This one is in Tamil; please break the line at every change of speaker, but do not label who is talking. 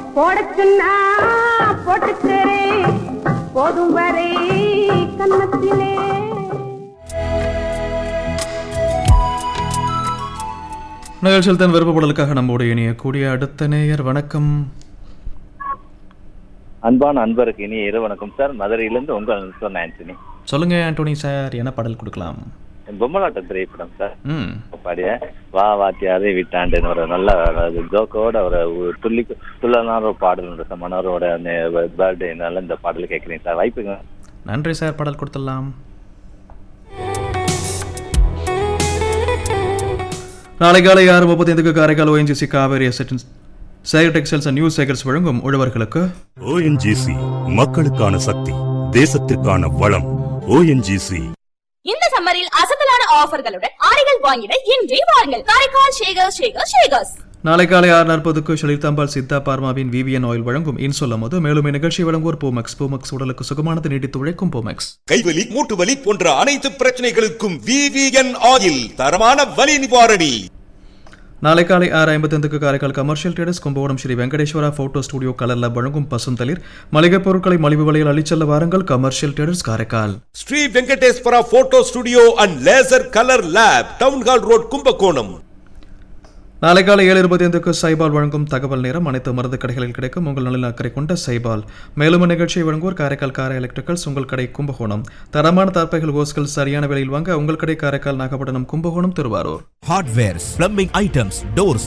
போடச்சுன்னா போட்டுக்கிறேன் போதும் வரை கன்னத்திலே
நிகழ்ச்சியில் தன் விருப்பப்படலுக்காக நம்மோடு இணைய கூடிய அடுத்த நேயர் வணக்கம்
அன்பான அன்பருக்கு இனிய இரவு வணக்கம் சார் மதுரையிலிருந்து உங்கள் சொன்ன ஆண்டனி
சொல்லுங்க ஆண்டோனி சார் என்ன பாடல் கொடுக்கலாம்
பொம்மலாட்ட திரைப்படம் சார்
ம்
பாடிய வா வாத்தியாரே விட்டாண்டுன்னு ஒரு நல்ல அது ஜோக்கோட ஒரு ஒரு துள்ளி துள்ளனான ஒரு பாடல் மனோரோட பர்த்டேனால இந்த பாடல் கேட்குறேன் சார் வாய்ப்புங்க
நன்றி சார் பாடல் கொடுத்துடலாம் நாளை காலை ஆறு முப்பத்தைந்துக்கு Karaikal ONGC Kaveri asset Sekar textiles and new Sekars வழங்கும் உழவர்களுக்கு
ஓஎன்ஜிசி மக்களுக்கான சக்தி தேசத்திற்கான வளம் ஓஎன்ஜிசி
இந்த சம்மரில் அசத்தலான ஆஃபர்களுடன் ஆடைகள் வாங்கிட இன்றே வாருங்கள் காரைக்கால் ஷேகர் ஷேகர் ஷேகர்ஸ்
நாளை காலை ஆறு நாற்பதுக்கு ஷலிதாம்பாள் சித்தா பார்மாவின் விவிஎன் ஆயில் வழங்கும் இன்சொல்லும் போது மேலும் இந்நிகழ்ச்சி வழங்குவோர் போமெக்ஸ் போமெக்ஸ் உடலுக்கு சுகமானது நீடித்து உழைக்கும் போமெக்ஸ்
கைவலி மூட்டு வலி போன்ற அனைத்து பிரச்சனைகளுக்கும் விவிஎன் ஆயில் தரமான வலி நிவாரணி
நாளை காலை ஆறு ஐம்பத்தைந்துக்கு Karaikal commercial traders Kumbakonam Sri Venkateswara photo studio கலர்ல வழங்கும் பசுந்தளிர் மளிகைப் பொருட்களை மலிவு விலையில் அளிச்செல்ல வாருங்கள் commercial traders Karaikal
Sri Venkateswara photo studio and laser colour lab town hall road Kumbakonam
நாளை காலை ஏழு இருபத்தைந்துக்கு சைபால் வழங்கும் தகவல் நேரம் அனைத்து மருந்து கடைகளில் கிடைக்கும் உங்கள் நலில் அக்கறை கொண்ட சைபால் மேலும் நிகழ்ச்சியை வழங்குவோர் காரைக்கால் காரை எலக்ட்ரிக்கல்ஸ் உங்கள் கடை கும்பகோணம் தரமான தார்ப்பைகள் ஓஸ்கள் சரியான விலையில் வாங்க உங்கள் கடை Karaikal Nagapattinam Kumbakonam Thiruvarur
hardwares plumbing items doors